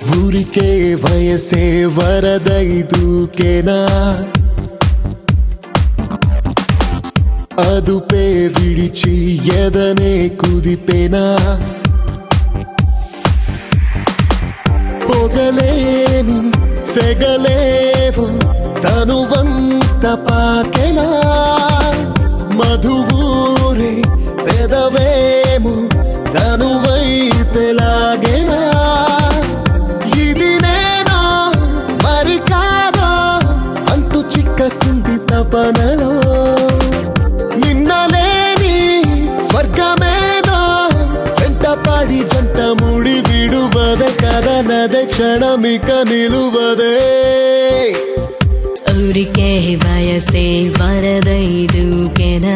ఊరికే వయసే వరదై దూకేనా అదుపే విడిచి ఎదనే కుదిపేనా పొగలేని సెగలేవు తనువంత పాకెలా మధువూరే పెదవేము తనువై తెలాగెలా ఇది నేను మరి కాదో అంతు చిక్కకుంది తపనలో నిన్నలేని స్వర్గమేనో వెంటపడి జంట ముడి విడువదే కదనదే క్షణమిక నిలువదే ఊరికే వయసే వరదై దూకెనా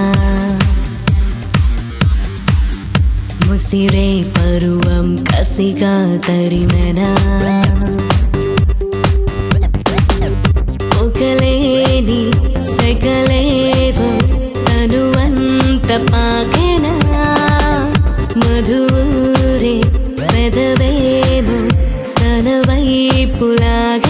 ముసిరే పరువం కసిగా తరిమెనా ఒకలేని సెగలేవు తనువంత పాకెనా మధురే పెదవేము తన వైపులాగే